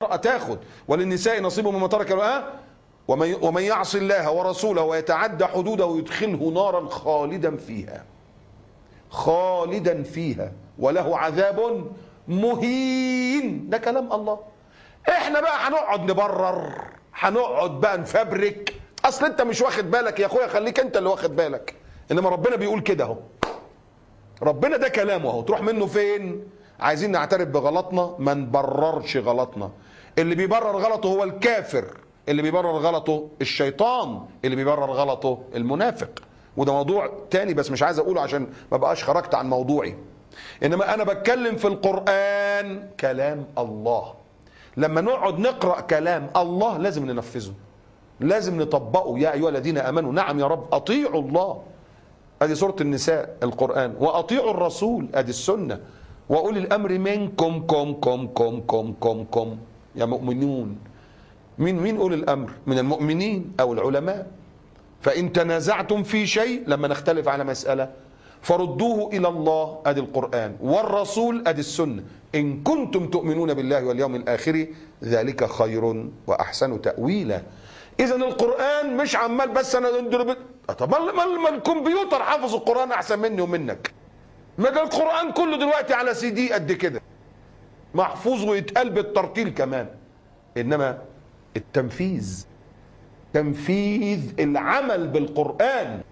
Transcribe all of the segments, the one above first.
تاخد وللنساء نصيب مما ترك الآن ومن ومن يعص الله ورسوله ويتعدى حدوده يدخله نارا خالدا فيها خالدا فيها وله عذاب مهين ده كلام الله احنا بقى هنقعد نبرر هنقعد بقى نفبرك اصل انت مش واخد بالك يا اخويا خليك انت اللي واخد بالك انما ربنا بيقول كده اهو ربنا ده كلامه اهو تروح منه فين عايزين نعترف بغلطنا ما نبررش غلطنا اللي بيبرر غلطه هو الكافر اللي بيبرر غلطه الشيطان اللي بيبرر غلطه المنافق وده موضوع تاني بس مش عايز اقوله عشان ما بقاش خرجت عن موضوعي انما انا بتكلم في القرآن كلام الله لما نقعد نقرأ كلام الله لازم ننفذه لازم نطبقه يا ايها الذين امنوا نعم يا رب اطيعوا الله ادي سوره النساء القران واطيعوا الرسول ادي السنه واولي الامر منكم كم كم كم كم كم كم يا مؤمنون مين مين اولي الامر من المؤمنين او العلماء فان تنازعتم في شيء لما نختلف على مساله فردوه الى الله ادي القران والرسول ادي السنه ان كنتم تؤمنون بالله واليوم الاخر ذلك خير واحسن تاويلا اذا القران مش عمال بس انا اضرب طب ما ما- ما الكمبيوتر حافظ القران احسن مني ومنك ما ده القران كله دلوقتي على سي دي قد كده محفوظ ويتقال بالترتيل كمان انما التنفيذ تنفيذ العمل بالقران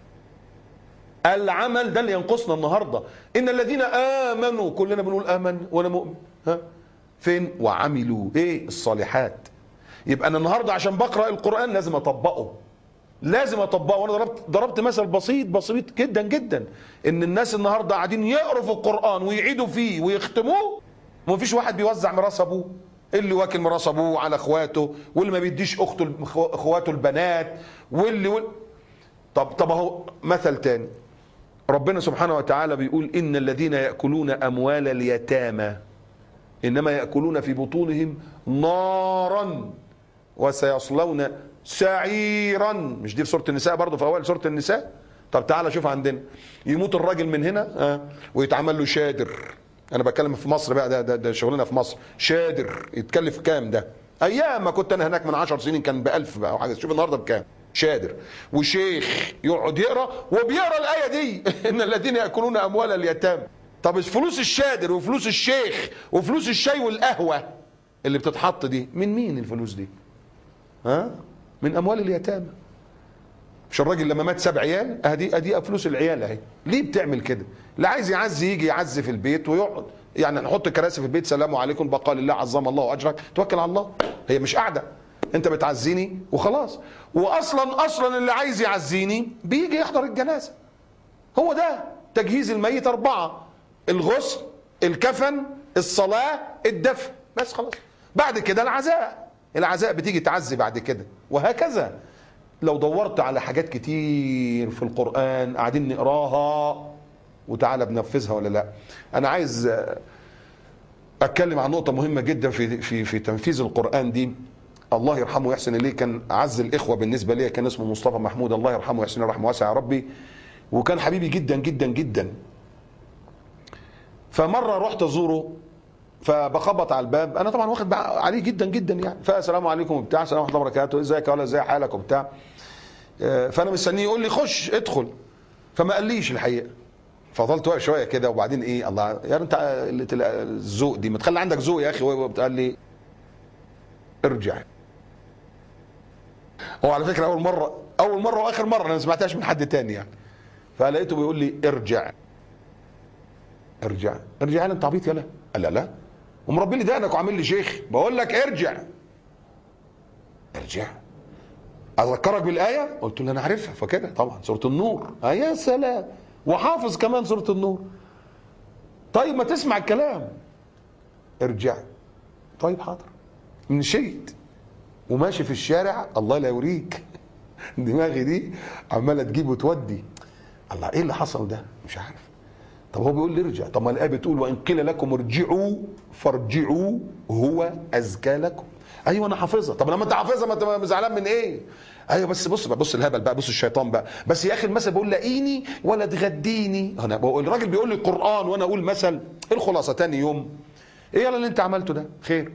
العمل ده اللي ينقصنا النهارده ان الذين امنوا كلنا بنقول امن وانا مؤمن ها فين وعملوا ايه الصالحات يبقى انا النهارده عشان بقرا القران لازم اطبقه لازم اطبقه وانا ضربت ضربت مثل بسيط بسيط جدا جدا ان الناس النهارده قاعدين يقروا في القران ويعيدوا فيه ويختموه ومفيش واحد بيوزع ميراث ابوه اللي واكل ميراث ابوه على اخواته واللي ما بيديش اخته اخواته البنات واللي, واللي طب طب اهو مثل تاني ربنا سبحانه وتعالى بيقول ان الذين ياكلون اموال اليتامى انما ياكلون في بطونهم نارا وسيصلون سعيرا مش دي في سوره النساء برضه في اول سوره النساء طب تعالى شوف عندنا يموت الراجل من هنا آه ويتعمل له شادر انا بتكلم في مصر بقى ده ده, ده شغلنا في مصر شادر يتكلف كام ده ايام ما كنت انا هناك من 10 سنين كان ب 1000 بقى او حاجه شوف النهارده بكام شادر وشيخ يقعد يقرا وبيقرا الايه دي ان الذين ياكلون اموال اليتامى طب فلوس الشادر وفلوس الشيخ وفلوس الشاي والقهوه اللي بتتحط دي من مين الفلوس دي ها من اموال اليتامى مش الراجل لما مات سبع عيال ادي ادي فلوس العيال اهي ليه بتعمل كده اللي عايز يعزي يجي يعزي في البيت ويقعد يعني نحط كراسي في البيت سلام عليكم بقى لله عظم الله اجرك توكل على الله هي مش قاعده انت بتعزيني وخلاص واصلا اصلا اللي عايز يعزيني بيجي يحضر الجنازه هو ده تجهيز الميت اربعه الغسل الكفن الصلاه الدفن بس خلاص بعد كده العزاء العزاء بتيجي تعزي بعد كده وهكذا لو دورت على حاجات كتير في القرآن قاعدين نقراها وتعالى بنفذها ولا لا انا عايز اتكلم عن نقطة مهمة جدا في في في تنفيذ القرآن دي الله يرحمه ويحسن اليه كان اعز الاخوة بالنسبة لي كان اسمه مصطفى محمود الله يرحمه ويحسن رحمه واسع يا ربي وكان حبيبي جدا جدا جدا فمرة رحت ازوره فبخبط على الباب انا طبعا واخد عليه جدا جدا يعني فالسلام عليكم وبتاع السلام ورحمه الله وبركاته ازيك ولا ازاي حالك وبتاع فانا مستنيه يقول لي خش ادخل فما قاليش الحقيقه فضلت واقف شويه كده وبعدين ايه الله يا انت قله الذوق دي ما تخلي عندك ذوق يا اخي قال لي ارجع هو على فكره اول مره اول مره واخر مره انا ما سمعتهاش من حد تاني يعني فلقيته بيقول لي ارجع ارجع ارجع انت عبيط يلا قال لا لا ومربي لي دقنك وعامل لي شيخ بقول لك ارجع ارجع اذكرك بالايه قلت له انا عارفها فاكرها طبعا سوره النور آه يا سلام وحافظ كمان سوره النور طيب ما تسمع الكلام ارجع طيب حاضر مشيت وماشي في الشارع الله لا يوريك دماغي دي عماله تجيب وتودي الله ايه اللي حصل ده مش عارف طب هو بيقول لي ارجع طب ما الايه بتقول وان قيل لكم ارجعوا فارجعوا هو ازكى لكم ايوه انا حافظها طب لما انت حافظها ما انت زعلان من ايه ايوه بس بص بقى بص الهبل بقى بص الشيطان بقى بس يا اخي المثل بيقول لاقيني ولا تغديني انا بقول الراجل بيقول لي القران وانا اقول مثل ايه الخلاصه تاني يوم ايه يلا اللي انت عملته ده خير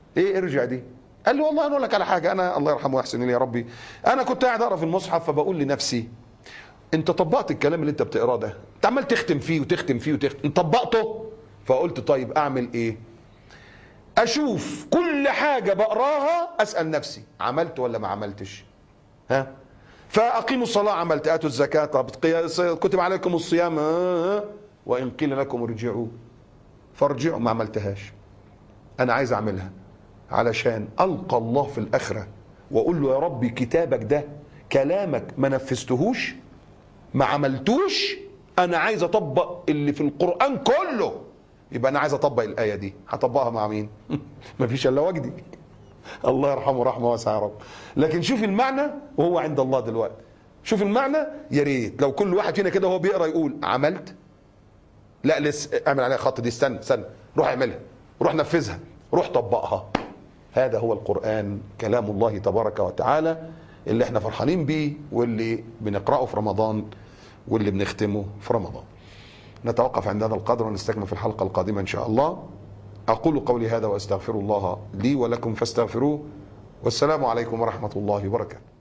ايه ارجع دي قال لي والله انا اقول لك على حاجه انا الله يرحمه ويحسن الي يا ربي انا كنت قاعد اقرا في المصحف فبقول لنفسي انت طبقت الكلام اللي انت بتقراه ده انت عمال تختم فيه وتختم فيه وتختم انت طبقته فقلت طيب اعمل ايه اشوف كل حاجه بقراها اسال نفسي عملت ولا ما عملتش ها فاقيموا الصلاه عملت اتوا الزكاه طب قيا- كتب عليكم الصيام آه، وان قيل لكم ارجعوا فارجعوا ما عملتهاش انا عايز اعملها علشان القى الله في الاخره واقول له يا ربي كتابك ده كلامك ما نفذتهوش ما عملتوش انا عايز اطبق اللي في القران كله يبقى انا عايز اطبق الايه دي هطبقها مع مين مفيش الا وجدي الله يرحمه رحمه واسعه يا رب لكن شوف المعنى وهو عند الله دلوقتي شوف المعنى يا ريت لو كل واحد فينا كده وهو بيقرا يقول عملت لا لسه اعمل عليها خط دي استنى استنى روح اعملها روح نفذها روح طبقها هذا هو القرآن كلام الله تبارك وتعالى اللي احنا فرحانين بيه واللي بنقرأه في رمضان واللي بنختمه في رمضان نتوقف عند هذا القدر ونستكمل في الحلقة القادمة إن شاء الله أقول قولي هذا وأستغفر الله لي ولكم فاستغفروه والسلام عليكم ورحمة الله وبركاته